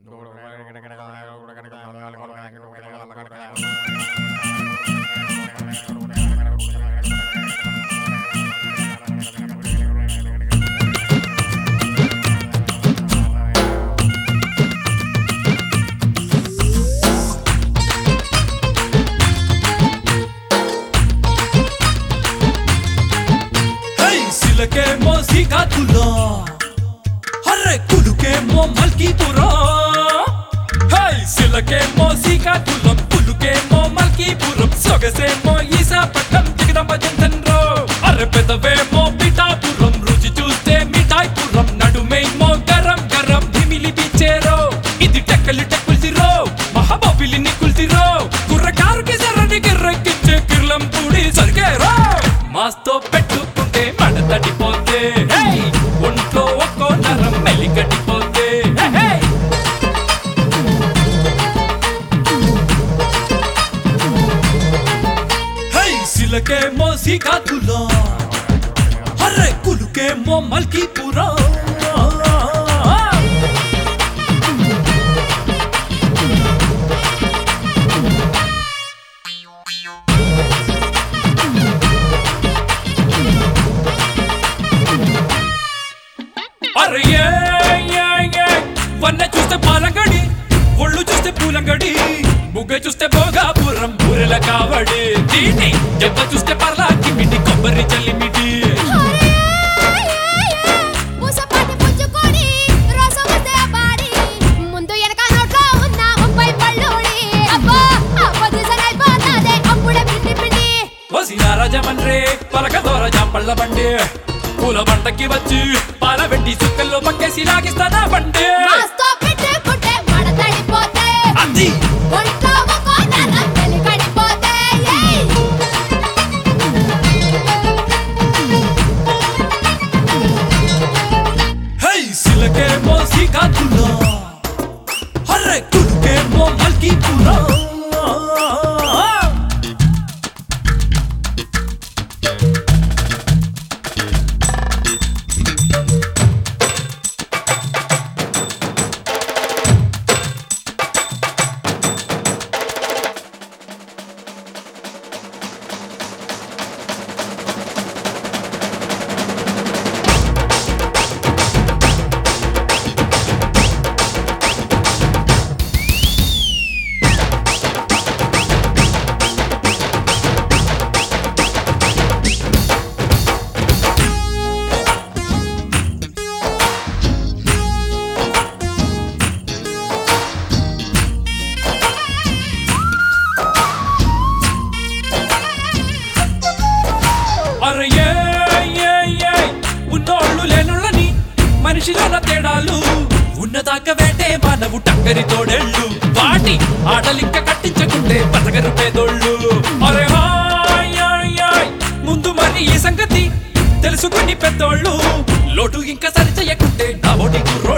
High సిలకేమో శ్రీకాకుళం హర్రే కులుకేమో మల్కీపురం హై సిలకేమో శ్రీకాకుళం కులుకేమో మల్కీపురం సొగసేమో ఈశాపట్నం దిగదమ్మ జంతన్రో అర్రె పెదవేమో పిఠాపురం రుచి చూస్తే మిఠాయిపురం నడుమేమో గరం గరం ధిమిలి బిచ్చేరో ఇది టెక్కలి టెక్కుల్సిరో మహాబాబిలిని కుల్సిరో కుర్రకారుకి సర్రని గిర్రెక్కిచ్చే కిర్లం పూడి సరిగేరో మాస్తో పెట్టుకుంటే మడ తడిపోతే హే! ఒంట్లో ఒక్కో నరం మెలికటిపోతే హే, హే! హై సిలకేమో శ్రీకాకుళం హర్రే కులుకేమో మల్కీపురం అరే ఏ, ఏ, ఏ, వన్న చూస్తే పాలంగడి ఒళ్ళు చూస్తే పూలంగడి బుగ్గ చూస్తే భోగాపురం బూరెల కావడి దీని దెబ్బ చూస్తే పర్లాకి మిటి కొబ్బరి చల్లిమిటి పూసపాటి పుచ్చుకొని రసం వస్తే పాడి ముందు వెనక నోట్లో ఉన్న ముప్పై పళ్ళుడి అబ్బో అపోజిషన్ అయిపోతాదే అప్పుడే పిండి పిండి వసిన రాజమండ్రి పలక దోర జాంపళ్ళ బండి పూల బండకి వచ్చి పాల వెండి చుక్కల్లో పక్కేసి లాగిస్తానా బండి మాస్తో పెట్టుకుంటే మడతడిపోతే అది ఒంట్లో ఒక్కో నరం వెలికడిపోతే ఏయ్! హై సిలకేమో శ్రీకాకుళం హర్రే కులుకేమో మల్కీపురం అరే ఏ, ఏ, ఏ, ఉన్నోళ్ళు లేనుళ్ళని మనిషిలోన తేడాలు ఉన్నదాకా వేటే మానవు టక్కరి తోడేళ్ళు వాటి ఆటలింక కట్టించకుంటే బతకరు పేదోళ్ళు అరే హాయ్, హాయ్, హాయ్, ముందు మరి ఈ సంగతి తెలుసుకుని పెద్దోళ్ళు లోటు ఇంకా సరి చెయ్యకుంటే నా ఓడి